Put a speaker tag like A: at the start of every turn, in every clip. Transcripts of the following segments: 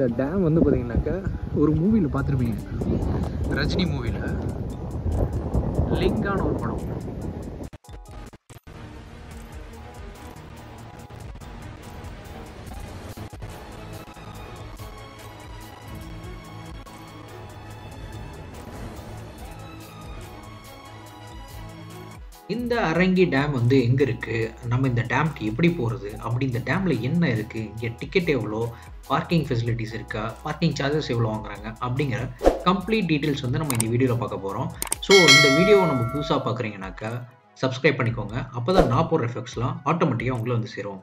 A: இந்த டேம் வந்து பார்த்தீங்கன்னாக்கா ஒரு மூவியில் பார்த்துருப்பீங்க ரஜினி மூவியில் லிங்கான ஒரு படம்
B: இந்த அரங்கி டேம் வந்து எங்கே இருக்குது நம்ம இந்த டேம்க்கு எப்படி போகிறது அப்படி இந்த டேமில் என்ன இருக்குது இங்கே டிக்கெட் எவ்வளோ பார்க்கிங் ஃபெசிலிட்டிஸ் இருக்கா பார்க்கிங் சார்ஜஸ் எவ்வளோ வாங்குறாங்க அப்படிங்கிற கம்ப்ளீட் டீட்டெயில்ஸ் வந்து நம்ம இந்த வீடியோவில் பார்க்க போகிறோம் ஸோ இந்த வீடியோவை நம்ம புதுசாக பார்க்குறீங்கனாக்கா சப்ஸ்கிரைப் பண்ணிக்கோங்க அப்போ தான் நான் போடுற எஃபெக்ட்ஸ்லாம் ஆட்டோமேட்டிக்காக உங்களை வந்து சேரும்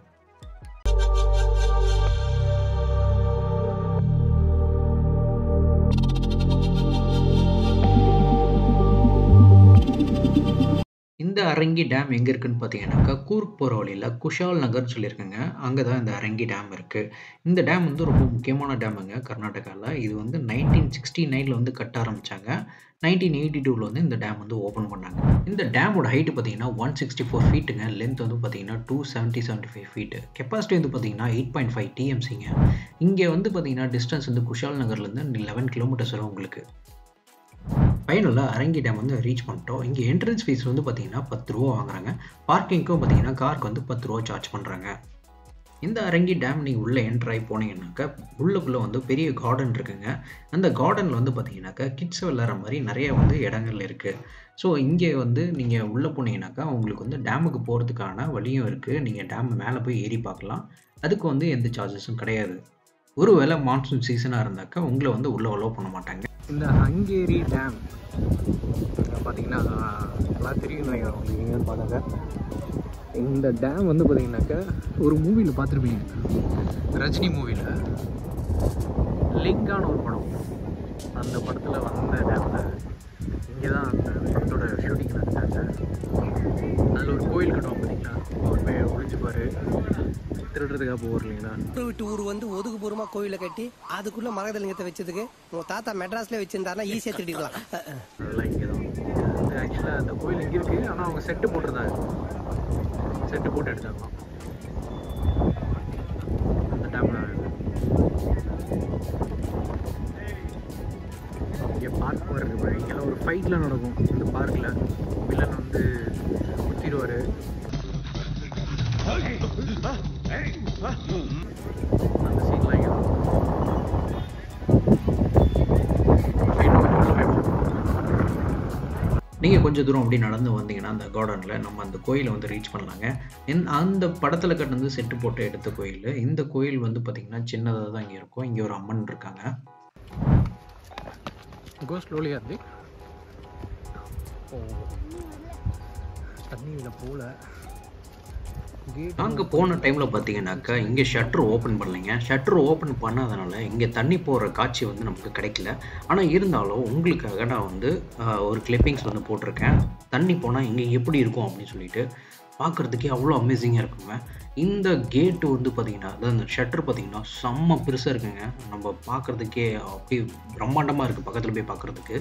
B: இந்த அரங்கி டேம் எங்கே இருக்குன்னு பார்த்தீங்கன்னாக்கா கூர்க் போகிற வழியில் குஷால் நகர்னு சொல்லியிருக்கேங்க அங்கே தான் இந்த அரங்கி டேம் இருக்குது இந்த டேம் வந்து ரொம்ப முக்கியமான டேமுங்க கர்நாடகாவில் இது வந்து நைன்டீன் சிக்ஸ்டி நைனில் வந்து கட்ட ஆரம்பித்தாங்க நைன்டீன் எயிட்டி டூவில் வந்து இந்த டேம் வந்து ஓப்பன் பண்ணாங்க இந்த டேமோட ஹைட்டு பார்த்தீங்கன்னா ஒன் சிக்ஸ்டி ஃபோர் ஃபீட்டுங்க லென்த் வந்து பார்த்தீங்கன்னா two seventy seventy five feet capacity வந்து பார்த்தீங்கன்னா எயிட் பாயிண்ட் ஃபைவ் டிஎம்சிங்க இங்கே வந்து பார்த்தீங்கன்னா டிஸ்டன்ஸ் வந்து குஷால் நகர்லேருந்து லெவன் கிலோமீட்டர்ஸ் வரும் உங்களுக்கு ஃபைனலாக அரங்கி டேம் வந்து ரீச் பண்ணிட்டோம் இங்கே என்ட்ரன்ஸ் ஃபீஸ் வந்து பார்த்தீங்கன்னா பத்து ரூபா வாங்குறாங்க பார்க்கிங்க்கும் பார்த்தீங்கன்னா காருக்கு வந்து பத்து ரூபா சார்ஜ் பண்ணுறாங்க இந்த அரங்கி டேம் நீங்கள் உள்ளே என்ட்ரு ஆகி போனீங்கன்னாக்கா உள்ளுக்குள்ளே வந்து பெரிய கார்டன் இருக்குங்க அந்த கார்டனில் வந்து பார்த்தீங்கன்னாக்கா கிட்ஸ் விளாட்ற மாதிரி நிறைய வந்து இடங்கள் இருக்குது ஸோ இங்கே வந்து நீங்கள் உள்ளே போனீங்கன்னாக்கா உங்களுக்கு வந்து டேமுக்கு போகிறதுக்கான வழியும் இருக்குது நீங்கள் டேம் மேலே போய் ஏறி பார்க்கலாம் அதுக்கு வந்து எந்த சார்ஜஸும் கிடையாது ஒருவேளை மான்சூன் சீசனாக இருந்தாக்கா உங்களை வந்து உள்ளே அலோவ் பண்ண மாட்டாங்க
A: இந்த ஹங்கேரி டேம் பார்த்தீங்கன்னா எல்லாம் தெரியும் நினைக்கிறேன் உங்களுக்கு எங்கேன்னு பார்த்தாங்க இந்த டேம் வந்து பார்த்தீங்கன்னாக்கா ஒரு மூவியில் பார்த்துருப்பீங்க ரஜினி மூவியில் லிங்கான ஒரு படம் அந்த படத்தில் வந்த டேமில் இங்கே தான் அந்த படத்தோட ஷூட்டிங் நடந்தாங்க அதில் ஒரு கோயில் கட்டுவோம் பார்த்தீங்களா அவர் போய் ஒழிச்சுப்பார் திருடுறதுக்காக போவார் இல்லைங்களா
C: ஊரு விட்டு ஊர் வந்து ஒதுக்குபூர்வமா கோயில கட்டி அதுக்குள்ள மரகதலிங்கத்தை வச்சதுக்கு உங்க தாத்தா மெட்ராஸ்ல வச்சிருந்தாருன்னா ஈஸியா திருடிக்கலாம் அஹ், அஹ்.
A: அதெல்லாம் இங்கே தான் அது ஆக்சுவலாக அந்த கோயில் இங்கே இருக்குது ஆனால் அவங்க செட்டு போட்டிருந்தாங்க செட்டு போட்டு எடுத்தாங்க அந்த டேமில் இங்கே பார்க் மாதிரி இருக்கு பாருங்க இங்கெல்லாம் ஒரு ஃபைட்லாம் நடக்கும் இந்த பார்க்கில் வில்லன் வந்து குத்திடுவார் அந்த சீன்லாம் இங்கே தான் இன்னும் கொஞ்சம் உள்ள போய்
B: நீங்கள் கொஞ்சம் தூரம் அப்படி நடந்து வந்தீங்கன்னா அந்த கார்டனில் நம்ம அந்த கோயிலை வந்து ரீச் பண்ணலாங்க என் அந்த படத்தில் கட்டினது செட்டு போட்டு எடுத்த கோயில் இந்த கோயில் வந்து பார்த்திங்கன்னா சின்னதாக தான் இங்கே இருக்கும் இங்கே ஒரு அம்மன் இருக்காங்க
A: Go slowly, Hardik. ஓ தண்ணியில் போகல கேட்
B: நாங்கள் போன டைமில் பார்த்தீங்கன்னாக்கா இங்கே ஷட்டர் ஓப்பன் பண்ணலைங்க ஷட்டர் ஓப்பன் பண்ணாதனால இங்கே தண்ணி போகிற காட்சி வந்து நமக்கு கிடைக்கல ஆனால் இருந்தாலும் உங்களுக்காக நான் வந்து ஆஹ், ஒரு கிளிப்பிங்ஸ் வந்து போட்டிருக்கேன் தண்ணி போனால் இங்கே எப்படி இருக்கும் அப்படின்னு சொல்லிட்டு பார்க்குறதுக்கே அவ்வளோ அமேசிங்காக இருக்குங்க இந்த கேட்டு வந்து பார்த்தீங்கன்னா அதாவது அந்த ஷட்டர் பார்த்தீங்கன்னா செம்ம பெருசாக இருக்குங்க நம்ம பார்க்குறதுக்கே அப்படியே பிரம்மாண்டமாக இருக்குது பக்கத்தில் போய் பார்க்குறதுக்கு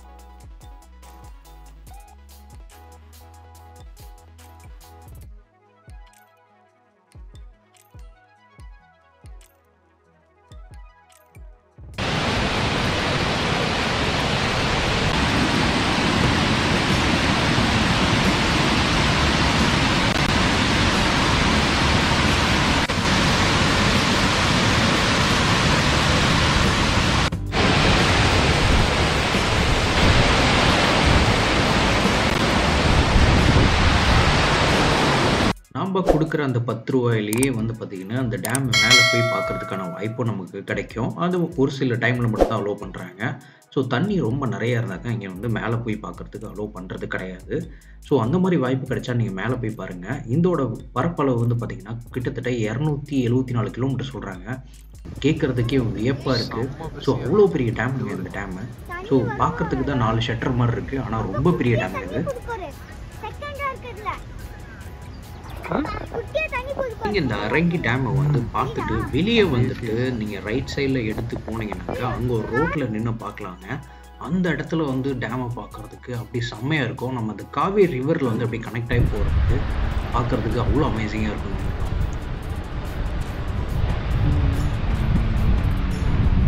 B: நாம் கொடுக்குற அந்த பத்து ரூபாயிலேயே வந்து பார்த்திங்கன்னா அந்த டேம் மேலே போய் பார்க்கறதுக்கான வாய்ப்பும் நமக்கு கிடைக்கும் அது ஒரு சில டைமில் மட்டும் தான் அலோவ் பண்ணுறாங்க ஸோ தண்ணி ரொம்ப நிறைய இருந்தாக்க இங்கே வந்து மேலே போய் பார்க்கறதுக்கு அலோவ் பண்ணுறது கிடையாது ஸோ அந்த மாதிரி வாய்ப்பு கிடைச்சா நீங்கள் மேலே போய் பாருங்கள் இதோட பரப்பளவு வந்து பார்த்திங்கன்னா கிட்டத்தட்ட இரநூத்தி எழுபத்தி நாலு கிலோமீட்டர் சொல்கிறாங்க கேட்குறதுக்கே வியப்பாக இருக்குது ஸோ அவ்வளோ பெரிய டேமுங்க இந்த டேமு ஸோ பார்க்கறதுக்கு தான் நாலு ஷட்டர் மாதிரி இருக்குது ஆனால் ரொம்ப பெரிய டேம் இது
D: செகண்டா இருக்குதுல குட்டியா தண்ணி குடிப்பாரு
B: நீங்கள் இந்த அரங்கி டேமை வந்து பார்த்துட்டு வெளியே வந்துட்டு நீங்கள் ரைட் சைடில் எடுத்து போனீங்கன்னாக்கா அங்கே ஒரு ரோட்டில் நின்று பார்க்கலாங்க அந்த இடத்துல வந்து டேமை பார்க்கறதுக்கு அப்படி செம்மையாக இருக்கும் நம்ம அந்த காவேரி ரிவரில் வந்து அப்படி கனெக்ட் ஆகி போகிறதுக்கு பார்க்கறதுக்கு அவ்வளோ அமேசிங்காக இருக்கும்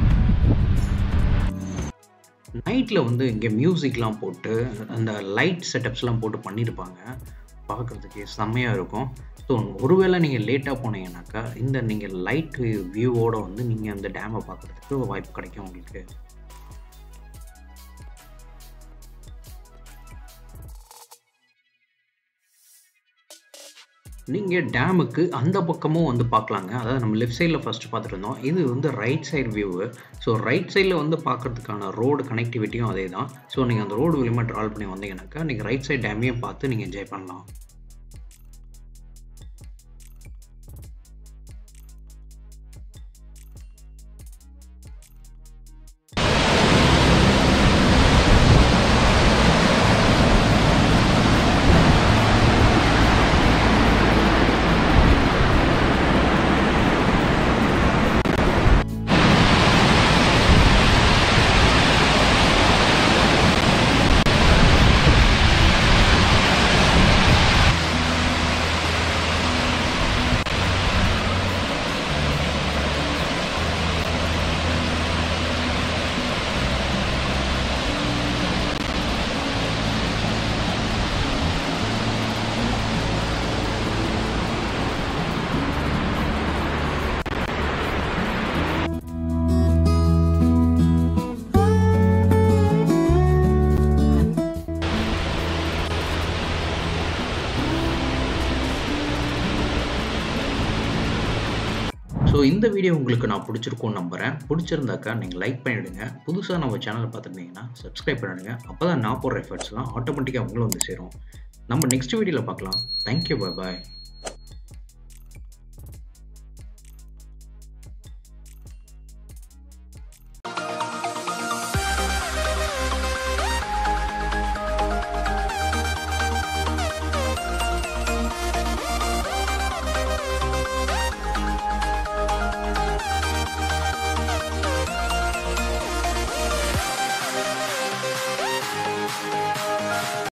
B: நைட்டில் வந்து இங்கே மியூசிக்லாம் போட்டு அந்த லைட் செட்டப்ஸ்லாம் போட்டு பண்ணியிருப்பாங்க பார்க்குறதுக்கு செம்மையாக இருக்கும் ஸோ ஒருவேளை நீங்கள் லேட்டாக போனீங்கன்னாக்கா இந்த நீங்கள் லைட் வியூவோட வந்து நீங்கள் அந்த டேமை பார்க்குறதுக்கு வாய்ப்பு கிடைக்கும் உங்களுக்கு நீங்கள் டேமுக்கு அந்த பக்கமும் வந்து பார்க்கலாங்க அதாவது நம்ம லெஃப்ட் சைடில் ஃபஸ்ட்டு பார்த்துட்டு இருந்தோம் இது வந்து right side view so right சைடில் வந்து பார்க்குறதுக்கான ரோடு கனெக்டிவிட்டியும் அதே தான் ஸோ நீங்கள் அந்த ரோடு மூலியமாக ட்ராவல் பண்ணி வந்தீங்கன்னாக்கா நீங்கள் ரைட் சைடு டேமையும் பார்த்து நீங்கள் என்ஜாய் பண்ணலாம் ஸோ இந்த வீடியோ உங்களுக்கு நான் பிடிச்சிருக்கும்னு நம்புகிறேன் பிடிச்சிருந்தாக்கா நீங்கள் லைக் பண்ணிவிடுங்க புதுசாக நம்ம சேனலை பார்த்துருந்தீங்கன்னா சப்ஸ்கிரைப் பண்ணிடுங்க அப்போ தான் நான் போடுற எஃபர்ட்ஸ்லாம் ஆட்டோமேட்டிக்காக உங்களும் வந்து சேரும் நம்ம நெக்ஸ்ட் வீடியோவில் பார்க்கலாம் தேங்க்யூ பாய் பாய்